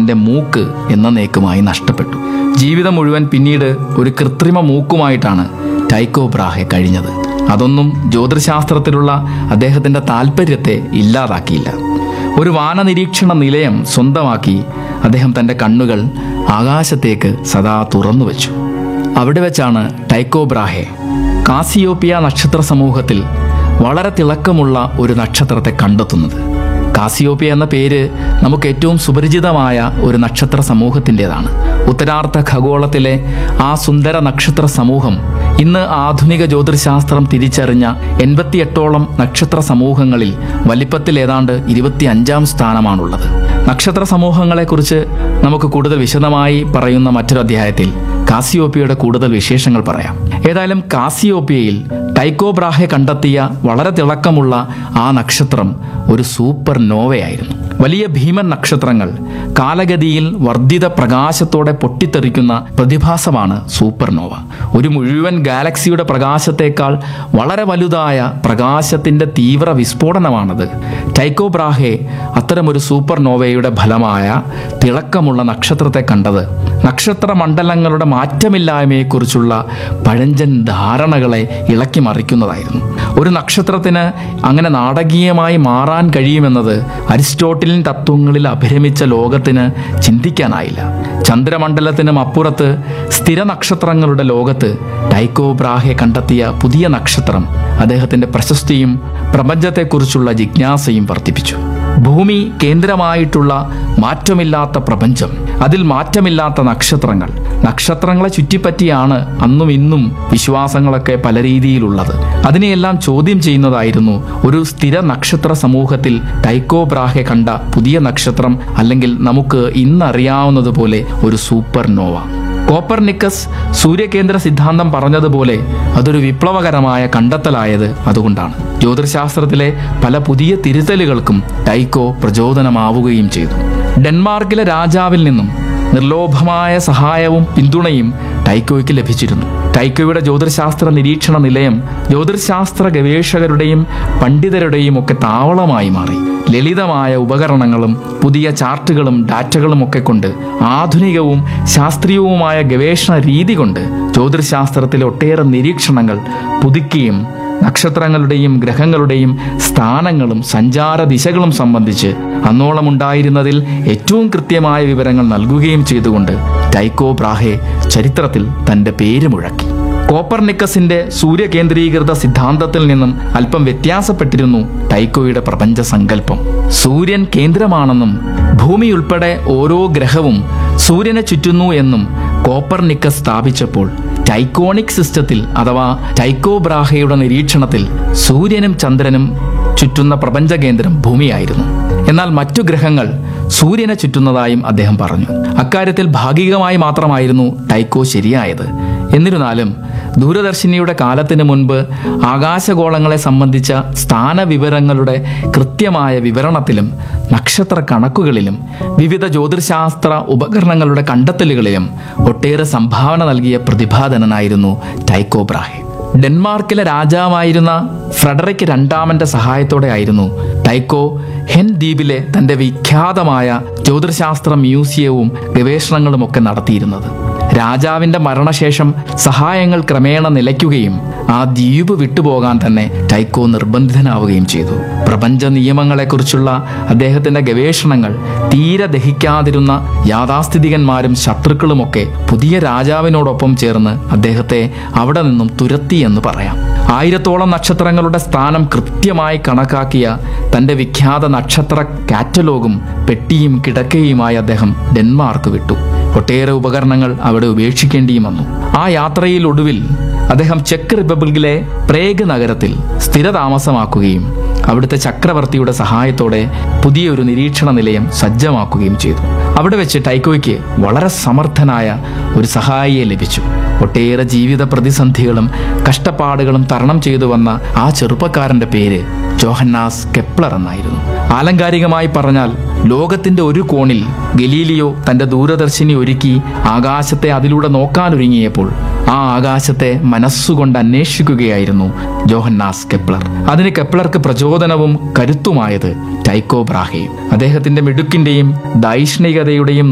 തൻ്റെ മൂക്ക് എന്നേക്കുമായി നഷ്ടപ്പെട്ടു ജീവിതം മുഴുവൻ പിന്നീട് ഒരു കൃത്രിമ മൂക്കുമായിട്ടാണ് ടൈക്കോ ബ്രാഹെ കഴിഞ്ഞത് അതൊന്നും ജ്യോതിശാസ്ത്രത്തിലുള്ള അദ്ദേഹത്തിൻ്റെ താല്പര്യത്തെ ഇല്ലാതാക്കിയില്ല ഒരു വാനനിരീക്ഷണ നിലയം സ്വന്തമാക്കി അദ്ദേഹം തൻ്റെ കണ്ണുകൾ ആകാശത്തേക്ക് സദാ തുറന്നു വെച്ചു അവിടെ വെച്ചാണ് ടൈക്കോ ബ്രാഹെ കാസിയോപ്പിയ നക്ഷത്ര സമൂഹത്തിൽ വളരെ തിളക്കമുള്ള ഒരു നക്ഷത്രത്തെ കണ്ടെത്തുന്നത് കാസിയോപ്പിയ എന്ന പേര് നമുക്ക് ഏറ്റവും സുപരിചിതമായ ഒരു നക്ഷത്ര സമൂഹത്തിൻ്റെതാണ് ഉത്തരാർദ്ധ ഖഗോളത്തിലെ ആ സുന്ദര നക്ഷത്ര സമൂഹം ഇന്ന് ആധുനിക ജ്യോതിശാസ്ത്രം തിരിച്ചറിഞ്ഞ എൺപത്തിയെട്ടോളം നക്ഷത്ര സമൂഹങ്ങളിൽ വലിപ്പത്തിൽ ഏതാണ്ട് ഇരുപത്തി അഞ്ചാം സ്ഥാനമാണുള്ളത് നക്ഷത്ര സമൂഹങ്ങളെക്കുറിച്ച് നമുക്ക് കൂടുതൽ വിശദമായി പറയുന്ന മറ്റൊരു അധ്യായത്തിൽ കാസിയോപ്പിയയുടെ കൂടുതൽ വിശേഷങ്ങൾ പറയാം ഏതായാലും കാസിയോപ്പിയയിൽ ടൈക്കോ ബ്രാഹെ കണ്ടെത്തിയ വളരെ തിളക്കമുള്ള ആ നക്ഷത്രം ഒരു സൂപ്പർ നോവയായിരുന്നു വലിയ ഭീമൻ നക്ഷത്രങ്ങൾ കാലഗതിയിൽ വർദ്ധിത പ്രകാശത്തോടെ പൊട്ടിത്തെറിക്കുന്ന പ്രതിഭാസമാണ് സൂപ്പർനോവ ഒരു മുഴുവൻ ഗാലക്സിയുടെ പ്രകാശത്തേക്കാൾ വളരെ വലുതായ പ്രകാശത്തിന്റെ തീവ്ര വിസ്ഫോടനമാണത് ടൈക്കോ ബ്രാഹെ അത്തരമൊരു സൂപ്പർനോവയുടെ ഫലമായ തിളക്കമുള്ള നക്ഷത്രത്തെ കണ്ടത് നക്ഷത്ര മണ്ഡലങ്ങളുടെ മാറ്റമില്ലായ്മയെക്കുറിച്ചുള്ള പഴഞ്ചൻ ധാരണകളെ ഇളക്കി മറിക്കുന്നതായിരുന്നു ഒരു നക്ഷത്രത്തിന് അങ്ങനെ നാടകീയമായി മാറാൻ കഴിയുമെന്നത് അരിസ്റ്റോട്ടിലിൻ തത്വങ്ങളിൽ അഭിരമിച്ച ലോകത്തിന് ചിന്തിക്കാനായില്ല ചന്ദ്രമണ്ഡലത്തിനും അപ്പുറത്ത് സ്ഥിര നക്ഷത്രങ്ങളുടെ ലോകത്ത് ടൈക്കോ ബ്രാഹെ കണ്ടെത്തിയ പുതിയ നക്ഷത്രം അദ്ദേഹത്തിന്റെ പ്രശസ്തിയും പ്രപഞ്ചത്തെക്കുറിച്ചുള്ള ജിജ്ഞാസയും വർദ്ധിപ്പിച്ചു ഭൂമി കേന്ദ്രമായിട്ടുള്ള മാറ്റമില്ലാത്ത പ്രപഞ്ചം അതിൽ മാറ്റമില്ലാത്ത നക്ഷത്രങ്ങൾ നക്ഷത്രങ്ങളെ ചുറ്റിപ്പറ്റിയാണ് അന്നും ഇന്നും വിശ്വാസങ്ങളൊക്കെ പല രീതിയിലുള്ളത് അതിനെയെല്ലാം ചോദ്യം ചെയ്യുന്നതായിരുന്നു ഒരു സ്ഥിര നക്ഷത്ര സമൂഹത്തിൽ ടൈക്കോ ബ്രാഹെ കണ്ട പുതിയ നക്ഷത്രം അല്ലെങ്കിൽ നമുക്ക് ഇന്നറിയാവുന്നതുപോലെ ഒരു സൂപ്പർ നോവ കോപ്പർനിക്കസ് സൂര്യകേന്ദ്ര സിദ്ധാന്തം പറഞ്ഞതുപോലെ അതൊരു വിപ്ലവകരമായ കണ്ടെത്തലായത് അതുകൊണ്ടാണ് ജ്യോതിശാസ്ത്രത്തിലെ പല പുതിയ തിരുത്തലുകൾക്കും ടൈക്കോ പ്രചോദനമാവുകയും ചെയ്തു ഡെൻമാർക്കിലെ രാജാവിൽ നിന്നും നിർലോഭമായ സഹായവും പിന്തുണയും ടൈക്കോയ്ക്ക് ലഭിച്ചിരുന്നു ടൈക്കോയുടെ ജ്യോതിശാസ്ത്ര നിരീക്ഷണ നിലയം ജ്യോതിശാസ്ത്ര ഗവേഷകരുടെയും പണ്ഡിതരുടെയും ഒക്കെ താവളമായി മാറി ലളിതമായ ഉപകരണങ്ങളും പുതിയ ചാർട്ടുകളും ഡാറ്റകളും ഒക്കെ കൊണ്ട് ആധുനികവും ശാസ്ത്രീയവുമായ ഗവേഷണ രീതി കൊണ്ട് ജ്യോതിശാസ്ത്രത്തിലെ ഒട്ടേറെ നിരീക്ഷണങ്ങൾ പുതുക്കിയും നക്ഷത്രങ്ങളുടെയും ഗ്രഹങ്ങളുടെയും സ്ഥാനങ്ങളും സഞ്ചാര ദിശകളും സംബന്ധിച്ച് അന്നോളം ഉണ്ടായിരുന്നതിൽ ഏറ്റവും കൃത്യമായ വിവരങ്ങൾ നൽകുകയും ചെയ്തുകൊണ്ട് ടൈക്കോ ബ്രാഹെ ചരിത്രത്തിൽ തന്റെ പേര് മുഴക്കി കോപ്പർനിക്കസിന്റെ സൂര്യകേന്ദ്രീകൃത സിദ്ധാന്തത്തിൽ നിന്നും അല്പം വ്യത്യാസപ്പെട്ടിരുന്നു ടൈക്കോയുടെ പ്രപഞ്ച സങ്കല്പം സൂര്യൻ കേന്ദ്രമാണെന്നും ഭൂമി ഉൾപ്പെടെ ഓരോ ഗ്രഹവും സൂര്യനെ ചുറ്റുന്നു എന്നും കോപ്പർനിക്കസ് സ്ഥാപിച്ചപ്പോൾ ടൈക്കോണിക് സിസ്റ്റത്തിൽ അഥവാ ടൈക്കോ ബ്രാഹയുടെ നിരീക്ഷണത്തിൽ സൂര്യനും ചന്ദ്രനും ചുറ്റുന്ന പ്രപഞ്ച കേന്ദ്രം ഭൂമിയായിരുന്നു എന്നാൽ മറ്റു ഗ്രഹങ്ങൾ സൂര്യനെ ചുറ്റുന്നതായും അദ്ദേഹം പറഞ്ഞു അക്കാര്യത്തിൽ ഭാഗികമായി മാത്രമായിരുന്നു ടൈക്കോ ശരിയായത് എന്നിരുന്നാലും ദൂരദർശിനിയുടെ കാലത്തിന് മുൻപ് ആകാശഗോളങ്ങളെ സംബന്ധിച്ച സ്ഥാനവിവരങ്ങളുടെ കൃത്യമായ വിവരണത്തിലും നക്ഷത്ര കണക്കുകളിലും വിവിധ ജ്യോതിശാസ്ത്ര ഉപകരണങ്ങളുടെ കണ്ടെത്തലുകളിലും ഒട്ടേറെ സംഭാവന നൽകിയ പ്രതിഭാധനനായിരുന്നു ടൈക്കോ ബ്രാഹെ ഡെൻമാർക്കിലെ രാജാവായിരുന്ന ഫ്രെഡറിക് രണ്ടാമന്റെ സഹായത്തോടെ ആയിരുന്നു ടൈക്കോ ഹെൻ ദ്വീപിലെ തന്റെ വിഖ്യാതമായ ജ്യോതിശാസ്ത്ര മ്യൂസിയവും ഗവേഷണങ്ങളും ഒക്കെ നടത്തിയിരുന്നത് രാജാവിന്റെ മരണശേഷം സഹായങ്ങൾ ക്രമേണ നിലയ്ക്കുകയും ആ ദ്വീപ് വിട്ടുപോകാൻ തന്നെ ടൈക്കോ നിർബന്ധിതനാവുകയും ചെയ്തു പ്രപഞ്ച നിയമങ്ങളെക്കുറിച്ചുള്ള അദ്ദേഹത്തിന്റെ ഗവേഷണങ്ങൾ തീരെ ദഹിക്കാതിരുന്ന യാഥാസ്ഥിതികന്മാരും ശത്രുക്കളുമൊക്കെ പുതിയ രാജാവിനോടൊപ്പം ചേർന്ന് അദ്ദേഹത്തെ അവിടെ നിന്നും തുരത്തി എന്ന് പറയാം ആയിരത്തോളം നക്ഷത്രങ്ങളുടെ സ്ഥാനം കൃത്യമായി കണക്കാക്കിയ തന്റെ വിഖ്യാത നക്ഷത്ര കാറ്റലോഗും പെട്ടിയും കിടക്കയുമായി അദ്ദേഹം ഡെൻമാർക്ക് വിട്ടു ഒട്ടേറെ ഉപകരണങ്ങൾ അവിടെ ഉപേക്ഷിക്കേണ്ടിയും വന്നു ആ യാത്രയിൽ ഒടുവിൽ അദ്ദേഹം ചെക്ക് റിപ്പബ്ലിക്കിലെ പ്രേഗ് നഗരത്തിൽ സ്ഥിരതാമസമാക്കുകയും അവിടുത്തെ ചക്രവർത്തിയുടെ സഹായത്തോടെ പുതിയൊരു നിരീക്ഷണ നിലയം സജ്ജമാക്കുകയും ചെയ്തു അവിടെ വെച്ച് ടൈക്കോയ്ക്ക് വളരെ സമർത്ഥനായ ഒരു സഹായിയെ ലഭിച്ചു ഒട്ടേറെ ജീവിത പ്രതിസന്ധികളും കഷ്ടപ്പാടുകളും തരണം ചെയ്തു വന്ന ആ ചെറുപ്പക്കാരന്റെ പേര് ജോഹന്നാസ് കെപ്ലർ എന്നായിരുന്നു ആലങ്കാരികമായി പറഞ്ഞാൽ ലോകത്തിന്റെ ഒരു കോണിൽ ഗലീലിയോ തന്റെ ദൂരദർശിനി ഒരുക്കി ആകാശത്തെ അതിലൂടെ നോക്കാനൊരുങ്ങിയപ്പോൾ ആ ആകാശത്തെ മനസ്സുകൊണ്ട് അന്വേഷിക്കുകയായിരുന്നു ജോഹന്നാസ് കെപ്ലർ അതിന് കെപ്ലർക്ക് പ്രചോദനവും കരുത്തുമായത് ടൈക്കോ ബ്രാഹയും അദ്ദേഹത്തിന്റെ മിടുക്കിന്റെയും ദൈഷ്ണികതയുടെയും